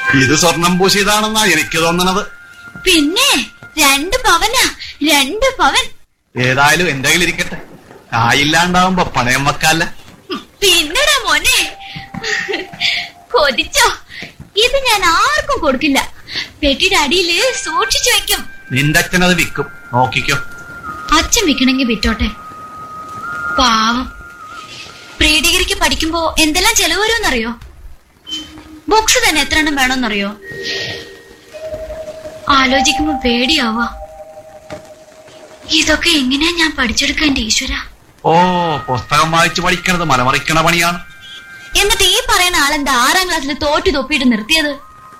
ഇത് സ്വർണം പൂശിയതാണെന്നാ എനിക്ക് തോന്നണത് പിന്നെ രണ്ട് പവനാ രണ്ട് പവൻ ഏതായാലും എന്റെ കയ്യിലിരിക്കട്ടെ കായില്ലാണ്ടാവുമ്പോ പണയം വെക്കാല്ല ഉം, പിന്നെടാ മോനെ കൊതിച്ചോ ഇത് ഞാൻ ആർക്കും കൊടുക്കില്ല പെട്ടിയുടെ അടിയില് സൂക്ഷിച്ചു വെക്കും നിന്റെ അച്ഛനത് വിൽക്കും നോക്കിക്കോ അച്ഛൻ വിൽക്കണമെങ്കിൽ വിറ്റോട്ടെ പാവം പ്രീ ഡിഗ്രിക്ക് പഠിക്കുമ്പോ എന്തെല്ലാം ചെലവ് വരുമെന്നറിയോ ബുക്സ് തന്നെ എത്ര എണ്ണം വേണമെന്നറിയോ ആലോചിക്കുമ്പോ പേടിയാവാ ഇതൊക്കെ എങ്ങനെയാ ഞാൻ പഠിച്ചെടുക്കാൻ എന്റെ ഈശ്വര ഓ പുസ്തകം വായിച്ച് പഠിക്കണത് മലമറിക്കണ പണിയാണ് എന്നിട്ട് ഈ പറയുന്ന ആളെന്താ ആറാം ക്ലാസ്സിൽ തോറ്റു തൊപ്പിയിട്ട് നിർത്തിയത്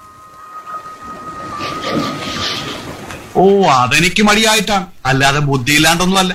ഓ അതെനിക്ക് മടിയായിട്ടാണ് അല്ലാതെ ബുദ്ധിയില്ലാണ്ടൊന്നുമല്ല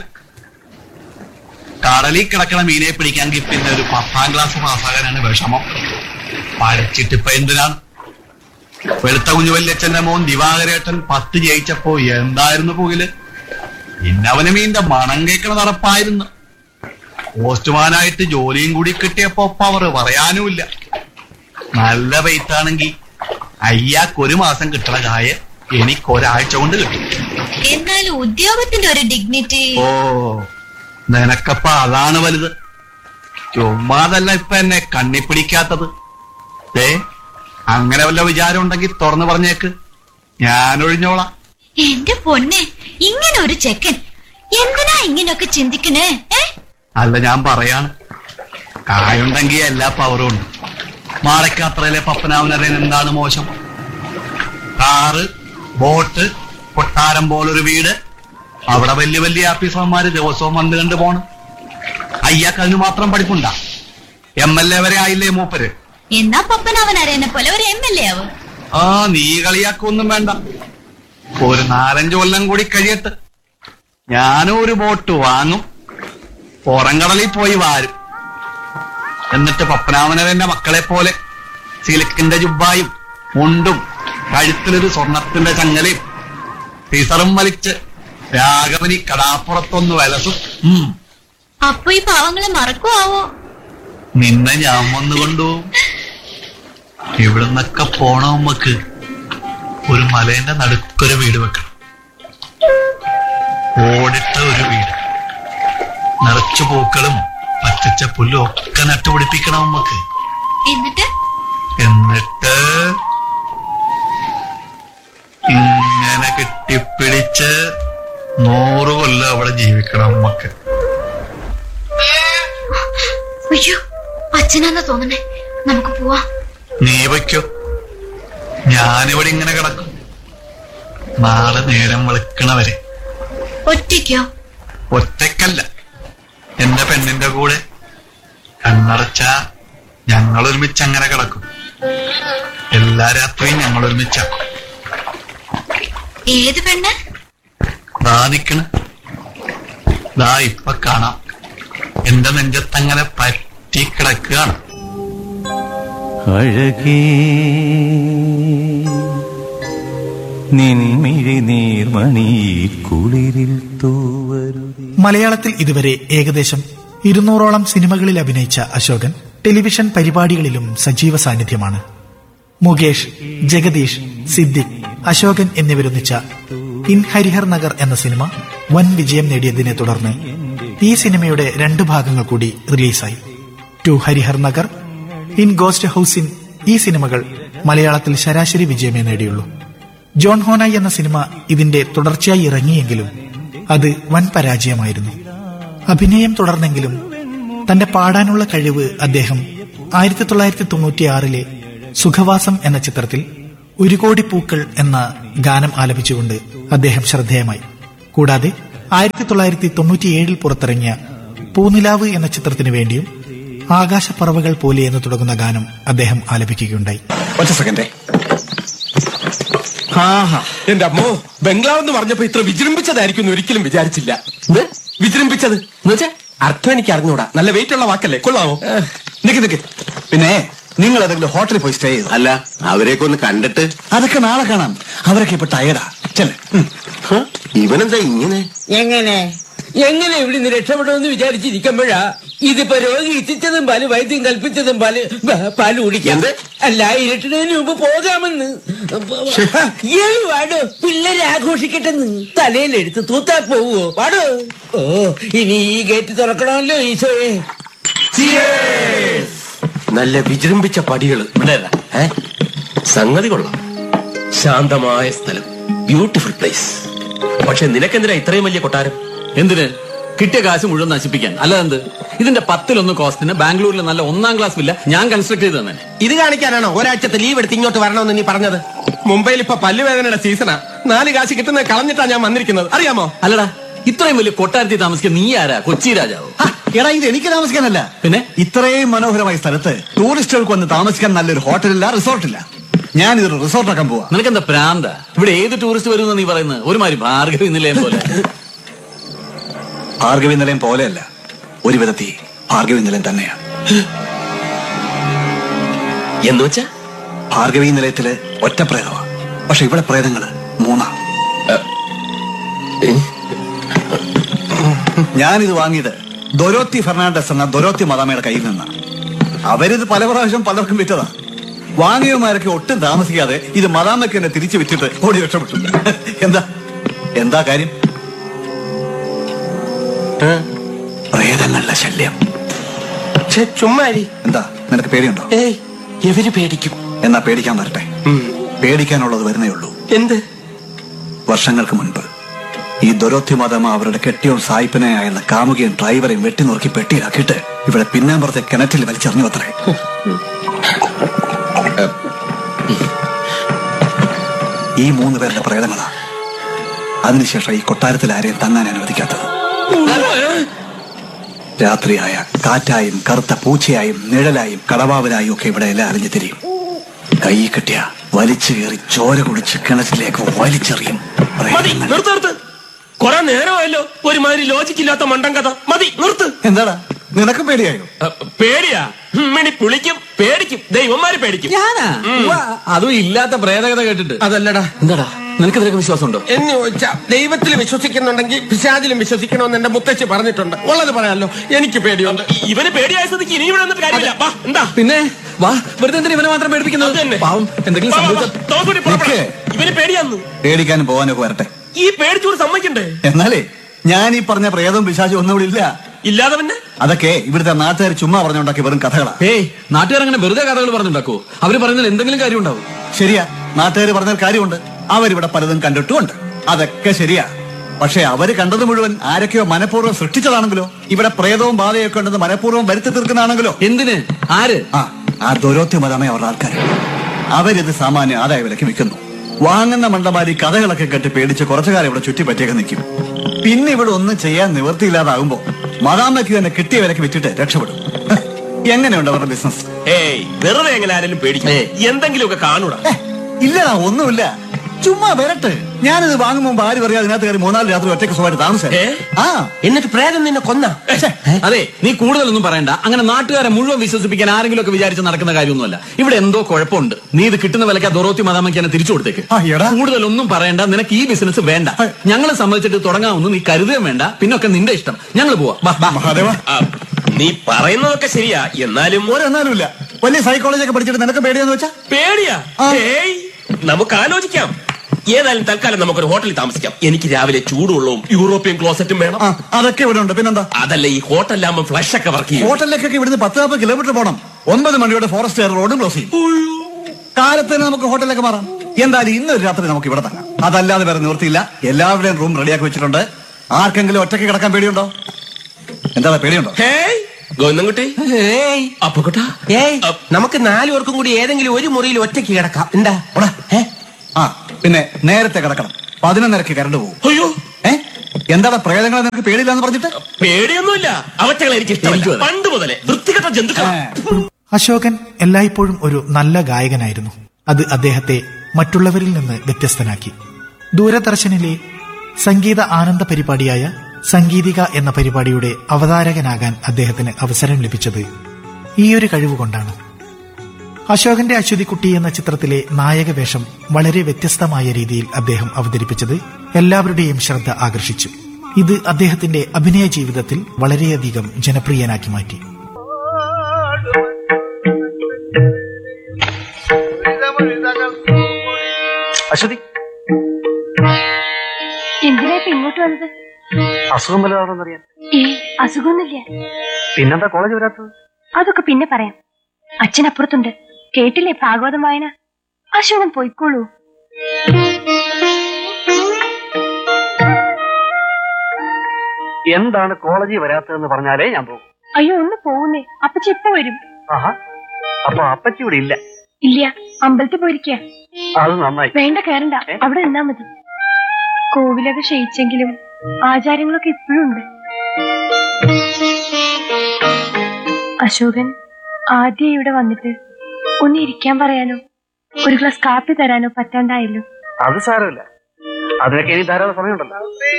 കടലിൽ കിടക്കണ മീനെ പിടിക്കാമെങ്കിൽ പിന്നെ ഒരു പത്താം ക്ലാസ് പാസ്സാകാനാണ് വിഷമം പഠിച്ചിട്ടിപ്പൊ എന്തിനാണ് വെളുത്ത കുഞ്ഞു വല്യച്ഛന്റെ മോൻ ദിവാകരേട്ടൻ പത്ത് ജയിച്ചപ്പോ എന്തായിരുന്നു പുകില് പിന്നെ അവന് മീന്റെ മണം കേൾക്കണ നടപ്പായിരുന്നു പോസ്റ്റ്മാനായിട്ട് ജോലിയും കൂടി കിട്ടിയപ്പോ പവർ പറയാനുമില്ല നല്ല വെയിത്താണെങ്കിൽ അയ്യാക്ക് ഒരു മാസം കിട്ടണ കായ എനിക്ക് ഒരാഴ്ച കൊണ്ട് കിട്ടും എന്നാലും ഉദ്യോഗത്തിന്റെ ഒരു ഡിഗ്നിറ്റി ഓ നിനക്കപ്പ അതാണ് വലുത് ചുമ്മാതല്ല ഇപ്പൊ എന്നെ കണ്ണി പിടിക്കാത്തത് ഏ അങ്ങനെ വല്ല വിചാരം ഉണ്ടെങ്കിൽ തുറന്നു പറഞ്ഞേക്ക് ഞാൻ ഒഴിഞ്ഞോളാം എന്റെ പൊന്നെ ഇങ്ങനെ ഒരു ചെക്കൻ എന്തിനാ ഇങ്ങനെയൊക്കെ ചിന്തിക്കണേ ഏ അല്ല ഞാൻ പറയാണ് കായുണ്ടെങ്കിൽ എല്ലാ പവറും ഉണ്ട് മാളക്കാത്രയിലെ പപ്പനാവനറിയൻ എന്താണ് മോശം കാറ് ബോട്ട് കൊട്ടാരം പോലൊരു വീട് അവിടെ വലിയ വലിയ ആഫീസർമാര് ദിവസവും വന്ന് കണ്ട് പോണ് അയ്യാക്ക് അതിന് മാത്രം പഠിപ്പുണ്ടാ എം എൽ എ വരെ ആയില്ലേ മൂപ്പര് എന്നാ പപ്പൻ അവൻ അറിയുന്ന പോലെ ഒരു എം എൽ എ ആവും ആ നീ കളിയാക്കൊന്നും വേണ്ട ഒരു നാലഞ്ച് കൊല്ലം കൂടി കഴിയട്ടെ ഞാനും ഒരു ബോട്ട് വാങ്ങും പുറംകടലിൽ പോയി വാരും എന്നിട്ട് പപ്പനാമനവന്റെ മക്കളെ പോലെ സിലിക്കിന്റെ ജുബായും മുണ്ടും കഴുത്തിലൊരു സ്വർണത്തിന്റെ ചങ്ങലയും ടീസറും വലിച്ച് രാഘവനി കടാപ്പുറത്തൊന്ന് വലസും ഉം, അപ്പൊ ഈ പാവങ്ങളെ മറക്കുവാവോ നിന്നെ ഞാൻ വന്നു കൊണ്ടുപോകും ഇവിടുന്നൊക്കെ പോണ നമുക്ക് ഒരു മലേന്റെ നടുക്കൊരു വീട് വെക്കണം ഓടിട്ട ഒരു വീട് നിറച്ചു പൂക്കളും പച്ചച്ച പുല്ലും ഒക്കെ നട്ടുപിടിപ്പിക്കണം നമുക്ക് എന്നിട്ട് എന്നിട്ട് ഇങ്ങനെ കെട്ടിപ്പിടിച്ച് നൂറ് കൊല്ലം അവിടെ ജീവിക്കണം നമുക്ക് അയ്യോ അച്ഛനാന്നാ തോന്നണേ നമുക്ക് പോവാം നീ വയ്ക്കോ ഞാനിവിടെ ഇങ്ങനെ കിടക്കും നാളെ നേരം വെളുക്കണവരെ ഒറ്റയ്ക്കോ ഒറ്റക്കല്ല എന്റെ പെണ്ണിന്റെ കൂടെ കണ്ണടച്ച ഞങ്ങൾ ഒരുമിച്ച് അങ്ങനെ കിടക്കും എല്ലാ രാത്രിയും ഞങ്ങൾ ഒരുമിച്ച ഏത് പെണ്ണ് ദാ നിക്കണ് ദാ ഇപ്പൊ കാണാം എന്റെ നെഞ്ചത്തങ്ങനെ പറ്റി കിടക്കുകയാണ് അഴകേ നിൻമിഴി നീർമണി കുളിരിൽ തൂവരുതേ മലയാളത്തിൽ ഇതുവരെ ഏകദേശം ഇരുന്നൂറോളം സിനിമകളിൽ അഭിനയിച്ച അശോകൻ ടെലിവിഷൻ പരിപാടികളിലും സജീവ സാന്നിധ്യമാണ് മുകേഷ് ജഗദീഷ് സിദ്ദിഖ് അശോകൻ എന്നിവരൊന്നിച്ച ഇൻ ഹരിഹർ നഗർ എന്ന സിനിമ വൻ വിജയം നേടിയതിനെ തുടർന്ന് ഈ സിനിമയുടെ രണ്ട് ഭാഗങ്ങൾ കൂടി റിലീസായി two Harihar Nagar in ghost ഹൌസിൻ ഈ സിനിമകൾ മലയാളത്തിൽ ശരാശരി വിജയമേ നേടിയുള്ളൂ ജോൺ ഹോനായി എന്ന സിനിമ ഇതിന്റെ തുടർച്ചയായി ഇറങ്ങിയെങ്കിലും അത് വൻ പരാജയമായിരുന്നു അഭിനയം തുടർന്നെങ്കിലും തന്റെ പാടാനുള്ള കഴിവ് അദ്ദേഹം ആയിരത്തി തൊള്ളായിരത്തി തൊണ്ണൂറ്റിയാറിലെ സുഖവാസം എന്ന ചിത്രത്തിൽ ഒരു കോടി പൂക്കൾ എന്ന ഗാനം ആലപിച്ചുകൊണ്ട് അദ്ദേഹം ശ്രദ്ധേയമായി കൂടാതെ ആയിരത്തി തൊള്ളായിരത്തി തൊണ്ണൂറ്റിയേഴിൽ പുറത്തിറങ്ങിയ പൂനിലാവ് എന്ന ചിത്രത്തിനു വേണ്ടിയും ആകാശപ്പറവകൾ പോലെ എന്ന് തുടങ്ങുന്ന ഗാനം അദ്ദേഹം ആലപിക്കുകയുണ്ടായി ഒറ്റ സെക്കൻഡേ ആഹാ എന്റെ അമ്മോ ബംഗ്ലാവ് എന്ന് പറഞ്ഞപ്പോ ഇത്ര വിജൃംഭിച്ചതായിരിക്കും എന്ന് ഒരിക്കലും വിചാരിച്ചില്ല എന്ത്? വിജൃംഭിച്ചത് എന്നുവെച്ചാ അർത്ഥം എനിക്ക് അറിഞ്ഞൂടാ നല്ല വെയിറ്റ് ഉള്ള വാക്കല്ലേ കൊള്ളാമോ നിക്ക് നിക്ക് പിന്നെ നിങ്ങൾ ഏതെങ്കിലും ഹോട്ടലിൽ പോയി സ്റ്റേ ചെയ്തു അല്ല അവരെയൊക്കെ ഒന്ന് കണ്ടിട്ട് അതൊക്കെ നാളെ കാണാം അവരൊക്കെ ഇപ്പൊ ടയർഡാ ചെല്ലേ ഹ? ഇവനെന്താ ഇങ്ങനെ എങ്ങനെ എങ്ങനെ ഇവിടെ നിന്ന് രക്ഷപ്പെടുമെന്ന് വിചാരിച്ചിരിക്കുമ്പോഴാ ഇതിപ്പോ രോഗി ഇച്ഛിച്ചതും പാല് വൈദ്യം കൽപ്പിച്ചതും പാല് ബ- പാല് കുടിക്കാം അല്ല ഇരുട്ടുന്നതിന് മുമ്പ് പോകാമെന്ന് ഏയ് വാടോ പിള്ളേരെ ആഘോഷിക്കട്ടെന്ന് തലയിലെടുത്ത് തൂത്താ പോവോ വാടോ ഓ ഇനി ഈ ഗേറ്റ് തുറക്കണമല്ലോ ഈശോയെ നല്ല വിജൃംഭിച്ച പടികള് ഇവിടെ ഏ സംഗതി കൊള്ളാം ശാന്തമായ സ്ഥലം ബ്യൂട്ടിഫുൾ പ്ലേസ് പക്ഷെ നിനക്കെന്തിനാ ഇത്രയും വലിയ കൊട്ടാരം എന്തിന് കിട്ടിയ കാശ് മുഴുവൻ നശിപ്പിക്കാൻ അല്ലാതെന്ത് ഇതിന്റെ പത്തിലൊന്ന് കോസ്റ്റിന് ബാംഗ്ലൂരിൽ നല്ല ഒന്നാം ക്ലാസ് വില്ല ഞാൻ കൺസ്ട്രക്ട് ചെയ്ത് തന്നെ ഇത് കാണിക്കാനാണോ ഒരാഴ്ചത്തെ ലീവ് എടുത്ത് ഇങ്ങോട്ട് വരണമെന്ന് നീ പറഞ്ഞത് മുംബൈയിൽ ഇപ്പൊ പല്ലുവേദനയുടെ സീസണാ നാല് കാശ് കിട്ടുന്നത് കളഞ്ഞിട്ടാ ഞാൻ വന്നിരിക്കുന്നത് അറിയാമോ അല്ലടാ ഇത്രയും വലിയ കൊട്ടാരത്തിൽ താമസിക്കാൻ നീ ആരാ കൊച്ചി രാജാവ് ഹ, എടാ ഇത് എനിക്ക് താമസിക്കാനല്ല പിന്നെ? ഇത്രയും മനോഹരമായ സ്ഥലത്ത് ടൂറിസ്റ്റുകൾക്ക് വന്ന് താമസിക്കാൻ നല്ലൊരു ഹോട്ടലില്ല റിസോർട്ടില്ല ഞാൻ ഇതൊരു റിസോർട്ടാക്കാൻ പോവാ നിനക്കെന്താ പ്രാന്ത ഇവിടെ ഏത് ടൂറിസ്റ്റ് വരുമെന്ന് നീ പറയുന്നത് ഒരുമാതിരി ഭാർഗവി നിലയം പോലെ ഭാർഗവി നിലയം പോലെയല്ല ഒരു വിധത്തിൽ ഭാർഗവി നിലയം തന്നെയാണ് എന്ന് വെച്ചാ ഭാർഗവി നിലയത്തില് ഒറ്റ പ്രേതമാണ് പക്ഷെ ഇവിടെ പ്രേതങ്ങള് മൂന്നാ ഞാനിത് വാങ്ങിയത് ദൊരോത്തി ഫെർണാണ്ടസ് എന്ന ദൊരോത്തി മദാമയുടെ കയ്യിൽ നിന്നാണ് അവരിത് പല പ്രാവശ്യം പലർക്കും വിറ്റതാ വാങ്ങിയവന്മാരൊക്കെ ഒട്ടും താമസിക്കാതെ ഇത് മദാമയ്ക്ക് തന്നെ തിരിച്ചു വിറ്റിട്ട് ഓടി രക്ഷപ്പെട്ടു എന്താ എന്താ കാര്യം പ്രേതങ്ങളുടെ ശല്യം ഛെ, ചുമ്മാരി എന്താ നിനക്ക് പേടിയുണ്ടോ ഏയ് എവര് പേടിക്കും എന്നാ പേടിക്കാൻ വരട്ടെ പേടിക്കാനുള്ളത് വരുന്നേ ഉള്ളൂ എന്ത് വർഷങ്ങൾക്ക് മുൻപ് ഈ ദൊരോത്തി മദമ അവരുടെ കെട്ടിയോൻ സായിപ്പനായുള്ള കാമുകിയും ഡ്രൈവറെയും വെട്ടിനുറുക്കി പെട്ടിയിലാക്കിയിട്ട് ഇവിടെ പിന്നാമ്പുറത്തെ കിണറ്റിൽ വലിച്ചെറിഞ്ഞു അത്രേ ഈ മൂന്ന് പേരുടെ പ്രേതങ്ങളാ അതിനുശേഷം ഈ കൊട്ടാരത്തിൽ ആരെയും തങ്ങാൻ അനുവദിക്കാത്തത് രാത്രിയായ കാറ്റായും കറുത്ത പൂച്ചയായും നിഴലായും കടവാവലായും ഒക്കെ ഇവിടെ എല്ലാം അറിഞ്ഞു തിരിയും കൈ കിട്ടിയ വലിച്ചു കയറി ചോര കുടിച്ച് കിണറ്റിലേക്ക് വലിച്ചെറിയും മതി പ്രേതങ്ങൾ. നിർത്ത് നിർത്ത് കൊറേ നേരമായല്ലോ ഒരുമാതിരി ലോജിക് ഇല്ലാത്ത മണ്ടൻ കഥ മതി നിർത്ത് എന്താടാ നിനക്ക് പേടിയായോ അ, പേടിയാ മിണി പുളിക്കും പേടിക്കും ദൈവന്മാര് പേടിക്കും ഞാനാ ഉവ്വ, അതും ഇല്ലാത്ത പ്രേതകഥ കേട്ടിട്ട് അതല്ലടാ എന്താടാ നിനക്ക് ഇതിനൊക്കെ വിശ്വാസമുണ്ടോ എന്ന് ചോദിച്ചാ ദൈവത്തിൽ വിശ്വസിക്കുന്നുണ്ടെങ്കിൽ പിശാചിലും വിശ്വസിക്കണമെന്ന് എന്റെ മുത്തച്ഛി പറഞ്ഞിട്ടുണ്ട് ഉള്ളത് പറയാലോ എനിക്ക് പേടിയുണ്ട് ഇവന് പേടിയായ സ്ഥിതിക്ക് ഇനി ഇവിടെ വന്നിട്ട് കാര്യമില്ല വാ എന്താ പിന്നെ വാ വെറുതെ എന്തിനാ ഇവനെ മാത്രം അത് പേടിപ്പിക്കുന്നത് തന്നെ. പാവം എന്തെങ്കിലും വാ, വാ, വാ. സംഭവിച്ച തോക്കൂടി പുറപ്പെടാം. നിക്ക്. ഇവന് പേടിയാന്ന് പേടിക്കാനും പോകാനൊക്കെ വരട്ടെ ഈ പേടിച്ചോട് സമ്മതിക്കണ്ടേ എന്നാലേ ഞാൻ ഈ പറഞ്ഞ പ്രേതവും പിശാചും ഒന്നും ഇവിടെ ഇല്ല ഇല്ലാതെ പിന്നെ അതൊക്കെ ഇവിടുത്തെ നാട്ടുകാർ ചുമ്മാ പറഞ്ഞുണ്ടാക്കി വെറും കഥകളാ ഏയ് നാട്ടുകാർ അങ്ങനെ വെറുതെ കഥകൾ പറഞ്ഞുണ്ടാക്കോ അവര് പറയുന്നതിൽ എന്തെങ്കിലും കാര്യം ഉണ്ടാവും ശരിയാ നാട്ടുകാർ പറഞ്ഞ കാര്യമുണ്ട് അവരിവിടെ പലതും കണ്ടിട്ടുമുണ്ട് അതൊക്കെ ശരിയാ പക്ഷെ അവര് കണ്ടത് മുഴുവൻ ആരൊക്കെയോ മനഃപൂർവ്വം സൃഷ്ടിച്ചതാണെങ്കിലോ ഇവിടെ പ്രേതവും ബാധയൊക്കെ ഉണ്ടെന്ന് മനഃപൂർവ്വം വരുത്തി തീർക്കുന്നതാണെങ്കിലോ എന്തിന് ആര് ആ ആ ദുരോത്യ മതമേ അവരുടെ ആൾക്കാർ അവരിത് സാമാന്യ ആദായ വിലക്ക് വിൽക്കുന്നു വാങ്ങുന്ന മണ്ടമാരി കഥകളൊക്കെ കെട്ടി പേടിച്ച് കുറച്ചു കാലം ഇവിടെ ചുറ്റിപ്പറ്റിയൊക്കെ നിൽക്കും പിന്നെ ഇവിടെ ഒന്നും ചെയ്യാൻ നിവൃത്തിയില്ലാതാകുമ്പോ മതാമയ്ക്ക് തന്നെ കിട്ടിയ വിലക്ക് വിറ്റിട്ട് രക്ഷപ്പെടും ഹ്, എങ്ങനെയുണ്ട് അവരുടെ ബിസിനസ് ഏയ് വെറുതെ എങ്ങനെ ആരെങ്കിലും പേടിക്കും ഏയ്. എന്തെങ്കിലുമൊക്കെ കാണൂടാ ഇല്ലടാ ഒന്നുമില്ല ചുമ്മാ വരട്ടെ ഞാനിത് വാങ്ങും മുമ്പ് ആരും അറിയാതെ അതിനകത്ത് കയറി മൂന്നാല് രാത്രി ഒറ്റയ്ക്ക് സുഖമായിട്ട് താമസം ഏ? ആ എന്നിട്ട് പ്രേതം നിന്നെ കൊന്ന അതെ നീ കൂടുതലൊന്നും പറയണ്ട അങ്ങനെ നാട്ടുകാരെ മുഴുവൻ വിശ്വസിപ്പിക്കാൻ ആരെങ്കിലും ഒക്കെ വിചാരിച്ച് നടക്കുന്ന കാര്യമൊന്നുമല്ല ഇവിടെ എന്തോ കുഴപ്പമുണ്ട് നീ ഇത് കിട്ടുന്ന വിലക്ക് ആ ദൊറോത്തി മതാമയ്ക്ക് തന്നെ തിരിച്ചു കൊടുത്തേക്ക് ആ, എടാ. കൂടുതലൊന്നും പറയണ്ട നിനക്ക് ഈ ബിസിനസ് വേണ്ട ഞങ്ങൾ സമ്മതിച്ചിട്ട് തുടങ്ങാമെന്ന് നീ കരുതുകയും വേണ്ട പിന്നൊക്കെ നിന്റെ ഇഷ്ടം ഞങ്ങൾ പോവാ വാ, വാ. മഹാദേവ ആ, നീ പറയുന്നതൊക്കെ ശരിയാ എന്നാലും ഒരെന്നാലും ഇല്ല വലിയ സൈക്കോളജി ഒക്കെ പഠിച്ചിട്ട് നിനക്ക് പേടിയെന്ന് വെച്ചാ പേടിയാ ആ. ഏയ് നമുക്ക് ആലോചിക്കാം ഏതായാലും തൽക്കാലം നമുക്കൊരു ഹോട്ടലിൽ താമസിക്കാം എനിക്ക് രാവിലെ ചൂടുള്ളവും യൂറോപ്യൻ ക്ലോസറ്റും വേണം ആ അതൊക്കെ ഇവിടെ ഉണ്ട് പിന്നെന്താ അതല്ല ഈ ഹോട്ടലിലാകുമ്പോൾ ഫ്ലഷ് ഒക്കെ വർക്ക് ചെയ്യും ഹോട്ടലിലേക്കൊക്കെ ഇവിടുന്ന് പത്ത് നാൽപ്പത് കിലോമീറ്റർ പോകണം ഒൻപത് മണിയോടെ ഫോറസ്റ്റ് റോഡും ക്ലോസ് ചെയ്യും കാലത്തിന് നമുക്ക് ഹോട്ടലിലേക്ക് മാറാം എന്തായാലും ഇന്നൊരു രാത്രി നമുക്ക് ഇവിടെ തങ്ങാം അതല്ലാതെ വേറെ നിവൃത്തിയില്ല എല്ലാവരുടെയും റൂം റെഡിയാക്കി വെച്ചിട്ടുണ്ട് ആർക്കെങ്കിലും ഒറ്റയ്ക്ക് കിടക്കാൻ പേടിയുണ്ടോ എന്താ പേടിയുണ്ടോ ഹേയ് ഗോവിന്ദൻകുട്ടി ഏയ് അപ്പുകുട്ടാ ഏയ് അ, നമുക്ക് നാലു പേർക്കും കൂടി ഏതെങ്കിലും ഒരു മുറിയിൽ ഒറ്റയ്ക്ക് കിടക്കാം എന്താ ഓടാ. ആ പിന്നെ നേരത്തെ കിടക്കണം പതിനൊന്നരക്ക് കരണ്ട് പോകും അയ്യോ ഏ എന്താണ് പ്രേതങ്ങളെ നിനക്ക് പേടിയില്ലാന്ന് പറഞ്ഞിട്ട് പേടിയൊന്നുമില്ല അവറ്റകളെ എനിക്ക് എനിക്കും ഇഷ്ടമല്ല അതെ. പണ്ട് മുതലേ വൃത്തികെട്ട ജന്തുക്കൾ ഏ. അശോകൻ എല്ലായ്പ്പോഴും ഒരു നല്ല ഗായകനായിരുന്നു അത് അദ്ദേഹത്തെ മറ്റുള്ളവരിൽ നിന്ന് വ്യത്യസ്തനാക്കി ദൂരദർശനിലെ സംഗീത ആനന്ദ പരിപാടിയായ സംഗീതിക എന്ന പരിപാടിയുടെ അവതാരകനാകാൻ അദ്ദേഹത്തിന് അവസരം ലഭിച്ചത് ഈയൊരു കഴിവുകൊണ്ടാണ് അശോകന്റെ അശ്വതിക്കുട്ടി എന്ന ചിത്രത്തിലെ നായക വേഷം വളരെ വ്യത്യസ്തമായ രീതിയിൽ അദ്ദേഹം അവതരിപ്പിച്ചത് എല്ലാവരുടെയും ശ്രദ്ധ ആകർഷിച്ചു ഇത് അദ്ദേഹത്തിന്റെ അഭിനയ ജീവിതത്തിൽ വളരെയധികം ജനപ്രിയനാക്കി മാറ്റി അശ്വതി എന്തിനാ ഇപ്പൊ ഇങ്ങോട്ട് വന്നത് അസുഖം വല്ലതാണെന്നറിയാൻ ഏ അസുഖമൊന്നുമില്ല പിന്നെന്താ കോളേജ് വരാത്തത് അതൊക്കെ പിന്നെ പറയാം അച്ഛൻ അപ്പുറത്തുണ്ട് കേട്ടില്ലേ ഭാഗവതം വായന അശോകൻ പോയിക്കോളൂ എന്താണ് കോളേജിൽ വരാത്തതെന്ന് പറഞ്ഞാലേ ഞാൻ പോകും അയ്യോ ഒന്ന് പോകുന്നേ അപ്പച്ചി ഇപ്പൊ വരും ആഹാ അപ്പൊ അപ്പച്ചി ഇവിടെ ഇല്ല ഇല്ല അമ്പലത്തിൽ പോയിരിക്കുക അത് നന്നായി വേണ്ട കയറണ്ട അവിടെ നിന്നാ മതി കോവിലൊക്കെ ക്ഷയിച്ചെങ്കിലും ആചാരങ്ങളൊക്കെ ഇപ്പോഴും ഉണ്ട് അശോകൻ ആദ്യം ഇവിടെ വന്നിട്ട് ഒന്ന് ഇരിക്കാൻ പറയാനോ ഒരു ഗ്ലാസ് കാപ്പി തരാനോ പറ്റാണ്ടായല്ലോ അത് സാരമില്ല അതിനൊക്കെ ഇനി ധാരാളം സമയമുണ്ടല്ലോ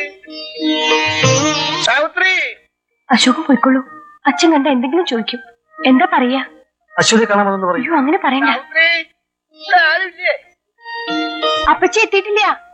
അശോകൻ പോയിക്കോളൂ അച്ഛൻ കണ്ട എന്തെങ്കിലും ചോദിക്കും എന്താ പറയാ അശ്വതി കാണാമെന്ന് പറയും അയ്യോ അങ്ങനെ പറയണ്ട അപ്പച്ചി എത്തിയിട്ടില്ല